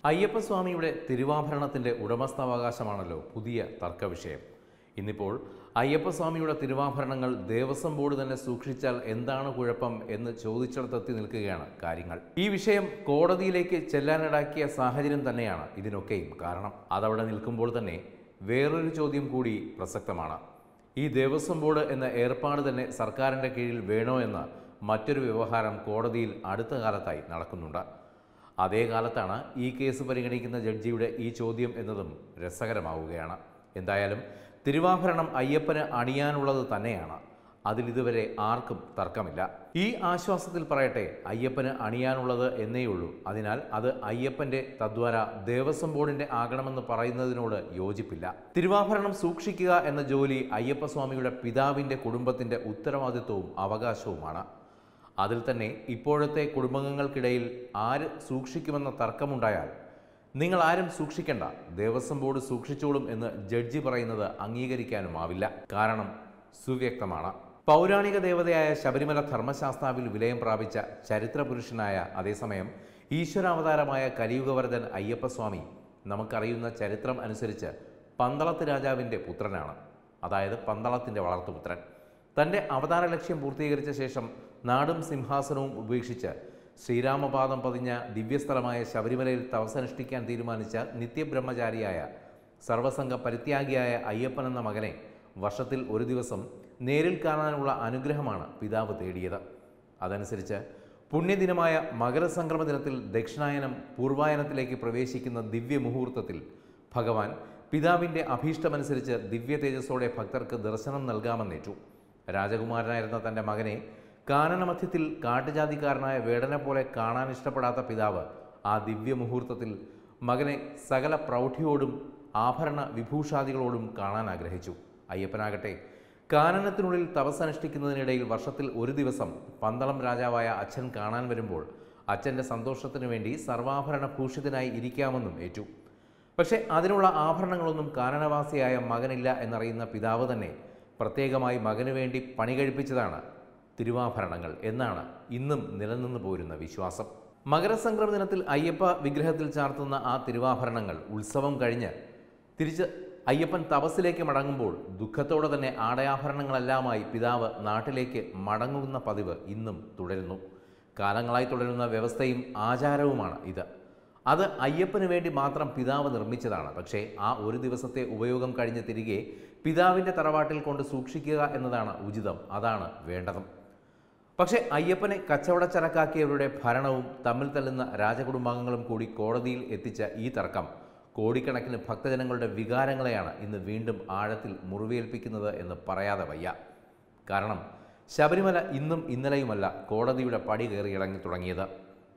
അയ്യപ്പസ്വാമിയുടെ തിരുവാഭരണത്തിന്റെ ഉടമസ്ഥാവകാശമാണല്ലോ പുതിയ തർക്കവിഷയം ഇന്നിപ്പോൾ അയ്യപ്പസ്വാമിയുടെ തിരുവാഭരണങ്ങൾ ദേവസ്വം ബോർഡ് തന്നെ സൂക്ഷിച്ചാൽ എന്താണ് കുഴപ്പം എന്ന് ചോദിച്ചിടത്തെത്തി നിൽക്കുകയാണ് കാര്യങ്ങൾ ഈ വിഷയം കോടതിയിലേക്ക് ചെല്ലാനിടാക്കിയ സാഹചര്യം തന്നെയാണ് ഇതിനൊക്കെയും കാരണം അതവിടെ നിൽക്കുമ്പോൾ തന്നെ വേറൊരു ചോദ്യം കൂടി പ്രസക്തമാണ് ഈ ദേവസ്വം ബോർഡ് എന്ന ഏർപ്പാട് തന്നെ സർക്കാരിൻ്റെ കീഴിൽ വേണോ എന്ന മറ്റൊരു വ്യവഹാരം കോടതിയിൽ അടുത്ത കാലത്തായി നടക്കുന്നുണ്ട് അതേ കാലത്താണ് ഈ കേസ് പരിഗണിക്കുന്ന ജഡ്ജിയുടെ ഈ ചോദ്യം എന്നതും രസകരമാവുകയാണ് എന്തായാലും തിരുവാഭരണം അയ്യപ്പന് അണിയാനുള്ളത് തന്നെയാണ് അതിലിതുവരെ ആർക്കും തർക്കമില്ല ഈ ആശ്വാസത്തിൽ പറയട്ടെ അയ്യപ്പന് അണിയാനുള്ളത് എന്നേയുള്ളൂ അതിനാൽ അത് അയ്യപ്പന്റെ തദ്വാര ദേവസ്വം ബോർഡിന്റെ ആകണമെന്ന് പറയുന്നതിനോട് യോജിപ്പില്ല തിരുവാഭരണം സൂക്ഷിക്കുക എന്ന ജോലി അയ്യപ്പസ്വാമിയുടെ പിതാവിന്റെ കുടുംബത്തിന്റെ ഉത്തരവാദിത്വവും അവകാശവുമാണ് അതിൽ തന്നെ ഇപ്പോഴത്തെ കുടുംബാംഗങ്ങൾക്കിടയിൽ ആര് സൂക്ഷിക്കുമെന്ന തർക്കമുണ്ടായാൽ നിങ്ങൾ ആരും സൂക്ഷിക്കേണ്ട ദേവസ്വം ബോർഡ് സൂക്ഷിച്ചോളും എന്ന് ജഡ്ജി പറയുന്നത് അംഗീകരിക്കാനുമാവില്ല കാരണം സുവ്യക്തമാണ് പൗരാണിക ദേവതയായ ശബരിമല ധർമ്മശാസ്താവിൽ വിലയം പ്രാപിച്ച ചരിത്ര പുരുഷനായ അതേസമയം ഈശ്വരാവതാരമായ കലിയുഗവരദൻ അയ്യപ്പസ്വാമി നമുക്കറിയുന്ന ചരിത്രം അനുസരിച്ച് പന്തളത്ത് രാജാവിൻ്റെ പുത്രനാണ് അതായത് പന്തളത്തിൻ്റെ വളർത്തുപുത്രൻ തൻ്റെ അവതാര ലക്ഷ്യം പൂർത്തീകരിച്ച ശേഷം നാടും സിംഹാസനവും ഉപേക്ഷിച്ച് ശ്രീരാമപാദം പതിഞ്ഞ ദിവ്യസ്ഥലമായ ശബരിമലയിൽ തപസനുഷ്ഠിക്കാൻ തീരുമാനിച്ച നിത്യബ്രഹ്മചാരിയായ സർവസംഘ പരിത്യാഗിയായ അയ്യപ്പൻ എന്ന മകനെ വർഷത്തിൽ ഒരു ദിവസം നേരിൽ കാണാനുള്ള അനുഗ്രഹമാണ് പിതാവ് തേടിയത് അതനുസരിച്ച് പുണ്യദിനമായ മകരസംക്രമ ദിനത്തിൽ ദക്ഷിണായനം പൂർവായനത്തിലേക്ക് പ്രവേശിക്കുന്ന ദിവ്യ മുഹൂർത്തത്തിൽ ഭഗവാൻ പിതാവിൻ്റെ അഭീഷ്ടമനുസരിച്ച് ദിവ്യ തേജസ്സോടെ ഭക്തർക്ക് ദർശനം നൽകാമെന്നേറ്റു രാജകുമാരനായിരുന്ന തൻ്റെ മകനെ കാനനമധ്യത്തിൽ കാട്ടുജാതിക്കാരനായ വേടനെ പോലെ കാണാൻ ഇഷ്ടപ്പെടാത്ത പിതാവ് ആ ദിവ്യ മുഹൂർത്തത്തിൽ മകനെ സകല പ്രൗഢിയോടും ആഭരണ വിഭൂഷാദികളോടും കാണാൻ ആഗ്രഹിച്ചു അയ്യപ്പനാകട്ടെ കാനനത്തിനുള്ളിൽ തപസ്സനുഷ്ഠിക്കുന്നതിനിടയിൽ വർഷത്തിൽ ഒരു ദിവസം പന്തളം രാജാവായ അച്ഛൻ കാണാൻ വരുമ്പോൾ അച്ഛൻ്റെ സന്തോഷത്തിനു വേണ്ടി സർവാഭരണ ഭൂഷിതനായി ഇരിക്കാമെന്നും ഏറ്റു പക്ഷേ അതിനുള്ള ആഭരണങ്ങളൊന്നും കാനനവാസിയായ മകനില്ല എന്നറിയുന്ന പിതാവ് തന്നെ പ്രത്യേകമായി മകനു വേണ്ടി പണി കഴിപ്പിച്ചതാണ് തിരുവാഭരണങ്ങൾ എന്നാണ് ഇന്നും നിലനിന്നു പോരുന്ന വിശ്വാസം മകരസംക്രമ ദിനത്തിൽ അയ്യപ്പ വിഗ്രഹത്തിൽ ചാർത്തുന്ന ആ തിരുവാഭരണങ്ങൾ ഉത്സവം കഴിഞ്ഞ് തിരിച്ച് അയ്യപ്പൻ തപസ്സിലേക്ക് മടങ്ങുമ്പോൾ ദുഃഖത്തോടെ തന്നെ ആടയാഭരണങ്ങളെല്ലാമായി പിതാവ് നാട്ടിലേക്ക് മടങ്ങുന്ന പതിവ് ഇന്നും തുടരുന്നു കാലങ്ങളായി തുടരുന്ന വ്യവസ്ഥയും ആചാരവുമാണ് ഇത് അത് അയ്യപ്പന് വേണ്ടി മാത്രം പിതാവ് നിർമ്മിച്ചതാണ് പക്ഷേ ആ ഒരു ദിവസത്തെ ഉപയോഗം കഴിഞ്ഞ് തിരികെ പിതാവിൻ്റെ തറവാട്ടിൽ കൊണ്ട് സൂക്ഷിക്കുക എന്നതാണ് ഉചിതം അതാണ് വേണ്ടതും പക്ഷേ അയ്യപ്പനെ കച്ചവടച്ചരക്കാക്കിയവരുടെ ഭരണവും തമ്മിൽ തല്ലുന്ന രാജകുടുംബാംഗങ്ങളും കൂടി കോടതിയിൽ എത്തിച്ച ഈ തർക്കം കോടിക്കണക്കിന് ഭക്തജനങ്ങളുടെ വികാരങ്ങളെയാണ് ഇന്ന് വീണ്ടും ആഴത്തിൽ മുറിവേൽപ്പിക്കുന്നത് എന്ന് പറയാതെ വയ്യ കാരണം ശബരിമല ഇന്നും ഇന്നലെയുമല്ല കോടതിയുടെ പടി കയറി ഇറങ്ങി തുടങ്ങിയത്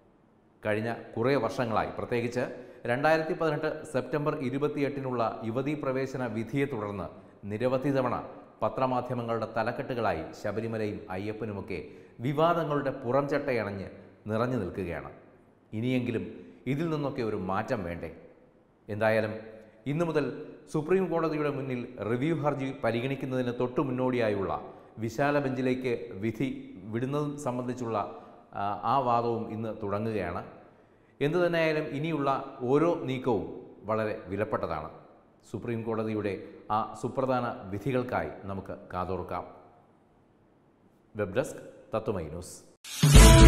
കഴിഞ്ഞ കുറേ വർഷങ്ങളായി പ്രത്യേകിച്ച് രണ്ടായിരത്തി പതിനെട്ട് സെപ്റ്റംബർ ഇരുപത്തിയെട്ടിനുള്ള യുവതീ പ്രവേശന വിധിയെ തുടർന്ന് നിരവധി തവണ പത്രമാധ്യമങ്ങളുടെ തലക്കെട്ടുകളായി ശബരിമലയും അയ്യപ്പനുമൊക്കെ വിവാദങ്ങളുടെ പുറംചട്ടയണഞ്ഞ് നിറഞ്ഞു നിൽക്കുകയാണ് ഇനിയെങ്കിലും ഇതിൽ നിന്നൊക്കെ ഒരു മാറ്റം വേണ്ടേ എന്തായാലും ഇന്നു മുതൽ സുപ്രീം കോടതിയുടെ മുന്നിൽ റിവ്യൂ ഹർജി പരിഗണിക്കുന്നതിന് തൊട്ടു മുന്നോടിയായുള്ള വിശാല ബെഞ്ചിലേക്ക് വിധി വിടുന്നതും സംബന്ധിച്ചുള്ള ആ, ആ വാദവും ഇന്ന് തുടങ്ങുകയാണ് എന്തു തന്നെയായാലും ഇനിയുള്ള ഓരോ നീക്കവും വളരെ വിലപ്പെട്ടതാണ് സുപ്രീം കോടതിയുടെ ആ സുപ്രധാന വിധികൾക്കായി നമുക്ക് കാതോർക്കാം വെബ് ഡെസ്ക് തത്വമൈ ന്യൂസ്